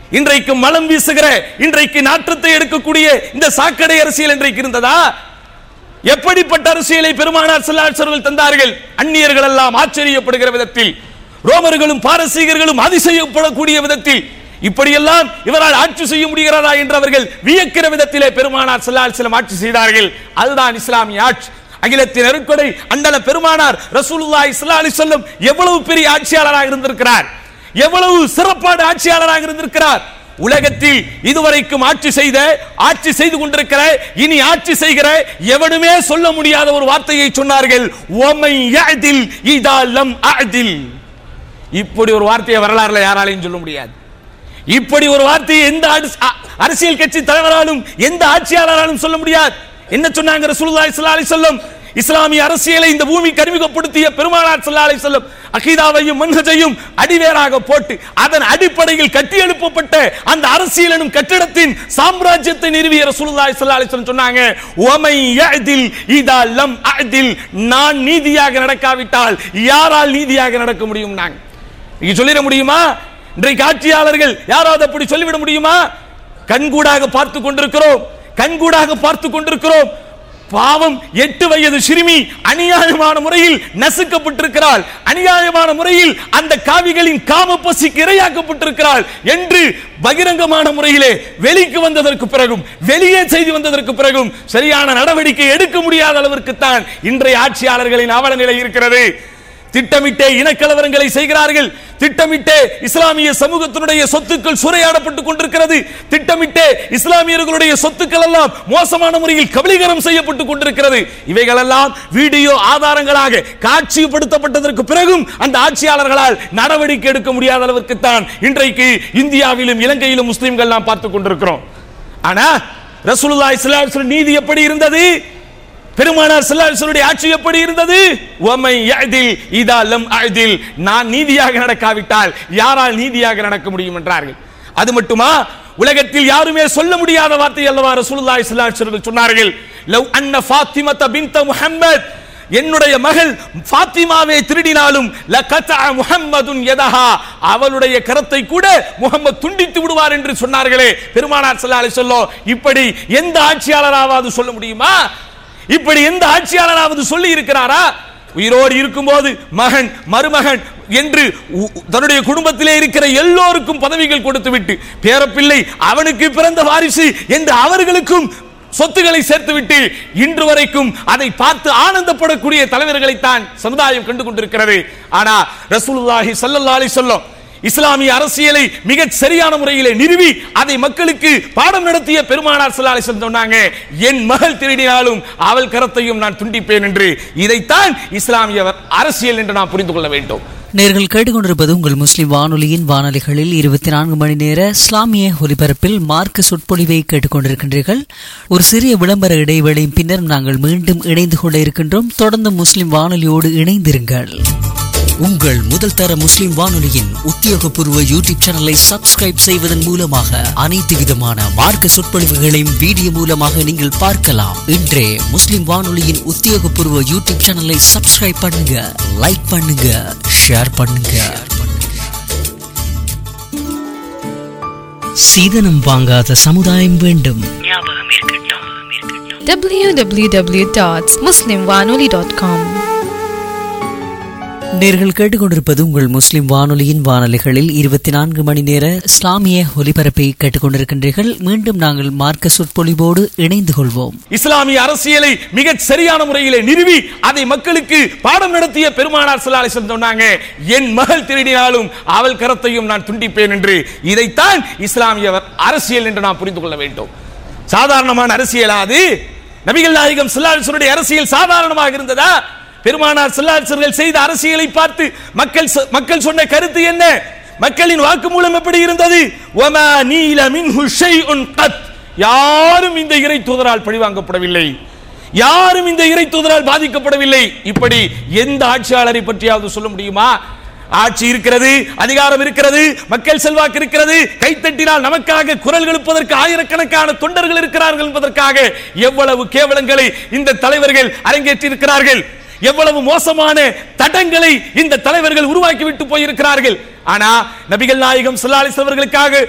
இன்றைக்கு மலம் வீசுகிற இன்றைக்கு நாற்றத்தை எடுக்கக்கூடிய இந்த சாக்கடை அரசியல் இன்றைக்கு இருந்ததா எப்படிப்பட்ட அரசியலை பெருமானார் செல்லாச்சர்கள் தந்தார்கள் அந்நியர்கள் எல்லாம் ஆச்சரியப்படுகிற விதத்தில் ரோமர்களும் பாரசீகர்களும் அதிசயப்படக்கூடிய விதத்தில் இப்படியெல்லாம் இவரால் ஆட்சி செய்ய முடிகிறதா என்று அவர்கள் வியக்கிற விதத்திலே பெருமானார் செல்லால் சிலம் ஆட்சி செய்தார்கள் அதுதான் இஸ்லாமிய ஆட்சி அகிலத்தின் நெருக்கடை அண்டல பெருமானார் ரசூலுல்லாஹி ஸல்லல்லாஹு அலைஹி வஸல்லம் எவ்வளவு பெரிய ஆட்சியாளராக இருந்திருக்கிறார் எவ்வளவு சிறப்பான ஆட்சியாளராக இருந்திருக்கிறார் உலகத்தில் இதுவரைக்கும் ஆட்சி செய்த ஆட்சி செய்து கொண்டிருக்கிற இனி ஆட்சி செய்கிற எவனுமே சொல்ல முடியாத ஒரு வார்த்தையை சொன்னார்கள் ஓமை யஅதில் இதா லம் அஅதில் இப்படி ஒரு வார்த்தையை வரலாறுல யாராலையும் சொல்ல முடியாது இப்படி ஒரு வார்த்தையை எந்த அரச- அ- அரசியல் கட்சி தலைவராலும் எந்த ஆட்சியாளராலும் சொல்ல முடியாது என்ன சொன்னாங்க ரசூலுல்லாஹி ஸல்லல்லாஹு அலைஹி வஸல்லம் இஸ்லாமிய அரசியலை இந்த பூமிக்கு அறிமுகப்படுத்திய பெருமானார் ஸல்லல்லாஹு அலைஹி வஸல்லம் அகீதாவையும் மன்ஹஜையும் அடிவேராக போட்டு அதன் அடிப்படையில் கட்டியெழுப்பப்பட்ட அந்த அரசியல் எனும் கட்டிடத்தின் சாம்ராஜ்யத்தை நிறுவிய ரசூலுல்லாஹி ஸல்லல்லாஹு அலைஹி வஸல்லம் சொன்னாங்க ஒமை யஅதில் இதா லம் அஅதில் நான் நீதியாக நடக்காவிட்டால் யாரால் நீதியாக நடக்க முடியும் நாங்க நீங்க சொல்லிட முடியுமா இன்றைக்கு ஆட்சியாளர்கள் யாராவது அப்படி சொல்லிவிட முடியுமா கண்கூடாக பார்த்து கொண்டிருக்கிறோம் கண்கூடாக பார்த்து கொண்டிருக்கிறோம் பாவம் எட்டு வயது சிறுமி அநியாயமான முறையில் நசுக்கப்பட்டிருக்கிறாள் அநியாயமான முறையில் அந்த காவிகளின் காம பசிக்கு இரையாக்கப்பட்டிருக்கிறாள் என்று பகிரங்கமான முறையிலே வெளிக்கு வந்ததற்கு பிறகும் வெளியே செய்து வந்ததற்கு பிறகும் சரியான நடவடிக்கை எடுக்க முடியாத அளவிற்கு தான் இன்றைய ஆட்சியாளர்களின் அவல நிலை இருக்கிறது திட்டமிட்டே இனக்கலவரங்களை செய்கிறார்கள் திட்டமிட்டே இஸ்லாமிய சமூகத்தினுடைய சொத்துக்கள் சூறையாடப்பட்டுக் கொண்டிருக்கிறது திட்டமிட்டே இஸ்லாமியர்களுடைய சொத்துக்கள் எல்லாம் மோசமான முறையில் கபலீகரம் செய்யப்பட்டுக் கொண்டிருக்கிறது இவைகளெல்லாம் வீடியோ ஆதாரங்களாக காட்சிப்படுத்தப்பட்டதற்கு பிறகும் அந்த ஆட்சியாளர்களால் நடவடிக்கை எடுக்க முடியாத அளவிற்கு தான் இன்றைக்கு இந்தியாவிலும் இலங்கையிலும் முஸ்லிம்கள் நாம் பார்த்துக் கொண்டிருக்கிறோம் ஆனா ரசூலுல்லாஹி ஸல்லல்லாஹு அலைஹி வஸல்லம் நீதி எப்படி இருந்தது பெருமானார் ஸல்லல்லாஹு ஆட்சி எப்படி இருந்தது ஒமை யஅதில் இதா லம் அஅதில் நான் நீதியாக நடக்காவிட்டால் யாரால் நீதியாக நடக்க முடியும் என்றார்கள் அது மட்டுமா உலகத்தில் யாருமே சொல்ல முடியாத வார்த்தை அல்லவா ரசூலுல்லாஹி ஸல்லல்லாஹு அலைஹி வஸல்லம் சொன்னார்கள் லவ் அன்ன ஃபாத்திமத பின்த முஹம்மத் என்னுடைய மகள் ஃபாத்திமாவை திருடினாலும் லகதஅ முஹம்மதுன் யதஹா அவளுடைய கரத்தை கூட முகம்மது துண்டித்து விடுவார் என்று சொன்னார்களே பெருமானார் ஸல்லல்லாஹு அலைஹி வஸல்லம் இப்படி எந்த ஆட்சியாளராவது சொல்ல முடியுமா இப்படி எந்த ஆட்சியாளராவது சொல்லி இருக்கிறாரா உயிரோடு இருக்கும்போது மகன் மருமகன் என்று உ- தன்னுடைய குடும்பத்திலே இருக்கிற எல்லோருக்கும் பதவிகள் கொடுத்து விட்டு பேரப்பிள்ளை அவனுக்கு பிறந்த வாரிசு என்று அவர்களுக்கும் சொத்துக்களை சேர்த்துவிட்டு இன்று வரைக்கும் அதை பார்த்து ஆனந்தப்படக்கூடிய தலைவர்களைத்தான் சமுதாயம் கண்டு கொண்டிருக்கிறது ஆனா ரசூலுல்லாஹி ஸல்லல்லாஹு அலைஹி வஸல்லம் இஸ்லாமிய அரசியலை மிக சரியான முறையிலே நிறுவி அதை மக்களுக்கு பாடம் நடத்திய பெருமானார் ஸல்லல்லாஹு அலைஹி வஸல்லம் சொன்னாங்க என் மகள் திருடினாலும் அவள் கரத்தையும் நான் துண்டிப்பேன் என்று இதைத்தான் இஸ்லாமிய அரசியல் என்று நாம் புரிந்து கொள்ள வேண்டும் நேர்கள் கேட்டுக்கொண்டிருப்பது உங்கள் முஸ்லிம் வானொலியின் வானொலிகளில் இருபத்தி நான்கு மணி நேர இஸ்லாமிய ஒலிபரப்பில் மார்க்க சொற்பொழிவை கேட்டுக்கொண்டிருக்கின்றீர்கள் ஒரு சிறிய விளம்பர இடைவேளையின் பின்னர் நாங்கள் மீண்டும் இணைந்து கொள்ள இருக்கின்றோம் தொடர்ந்து முஸ்லிம் வானொலியோடு இணைந்திருங்கள் உங்கள் முதல் தர முஸ்லிம் வானொலியின் உத்தியோகபூர்வ யூடியூப் சேனலை சப்ஸ்கிரைப் செய்வதன் மூலமாக அனைத்து விதமான மார்க்க சொற்பொழிவுகளையும் வீடியோ மூலமாக நீங்கள் பார்க்கலாம் இன்றே முஸ்லிம் வானொலியின் உத்தியோகபூர்வ யூடியூப் சேனலை சப்ஸ்கிரைப் பண்ணுங்க லைக் பண்ணுங்க ஷேர் பண்ணுங்க சீதனம் வாங்காத சமுதாயம் வேண்டும் www.muslimwanoli.com நேர்கள் கேட்டுக்கொண்டிருப்பது உங்கள் முஸ்லிம் வானொலியின் வானொலிகளில் இருபத்தி நான்கு மணி நேர இஸ்லாமிய ஒலிபரப்பை கேட்டுக்கொண்டிருக்கின்றீர்கள் மீண்டும் நாங்கள் மார்க்க சொற்பொழிவோடு இணைந்து கொள்வோம் இஸ்லாமிய அரசியலை மிக சரியான முறையிலே நிறுவி அதை மக்களுக்கு பாடம் நடத்திய பெருமானார் ஸல்லல்லாஹு அலைஹி வஸல்லம் சொன்னாங்க என் மகள் திருடினாலும் அவள் கரத்தையும் நான் துண்டிப்பேன் என்று இதைத்தான் இஸ்லாமிய அரசியல் என்று நாம் புரிந்து கொள்ள வேண்டும் சாதாரணமான அரசியலா அது நபிகள் நாயகம் ஸல்லல்லாஹு அலைஹி வஸல்லுடைய அரசியல் சாதாரணமாக இருந்ததா பெருமானார் ஸல்லல்லாஹு அலைஹி வஸல்லம் செய்த அரசியலை பார்த்து மக்கள் சொ- மக்கள் சொன்ன கருத்து என்ன மக்களின் வாக்குமூலம் எப்படி இருந்தது வமா நீல மின்ஹு ஷைஉன் கத் யாரும் இந்த இறை தூதரால் பழிவாங்கப்படவில்லை யாரும் இந்த இறை தூதரால் பாதிக்கப்படவில்லை இப்படி எந்த ஆட்சியாளரை பற்றியாவது சொல்ல முடியுமா ஆட்சி இருக்கிறது அதிகாரம் இருக்கிறது மக்கள் செல்வாக்கு இருக்கிறது கைத்தட்டினால் நமக்காக குரல் எழுப்பதற்கு ஆயிரக்கணக்கான தொண்டர்கள் இருக்கிறார்கள் என்பதற்காக எவ்வளவு கேவலங்களை இந்த தலைவர்கள் அரங்கேற்றி இருக்கிறார்கள் எவ்வளவு மோசமான தடங்களை இந்த தலைவர்கள் உருவாக்கி விட்டு போயிருக்கிறார்கள் ஆனா நபிகள் நாயகம் ஸல்லல்லாஹு அலைஹி வஸல்லம் அவர்களுக்காக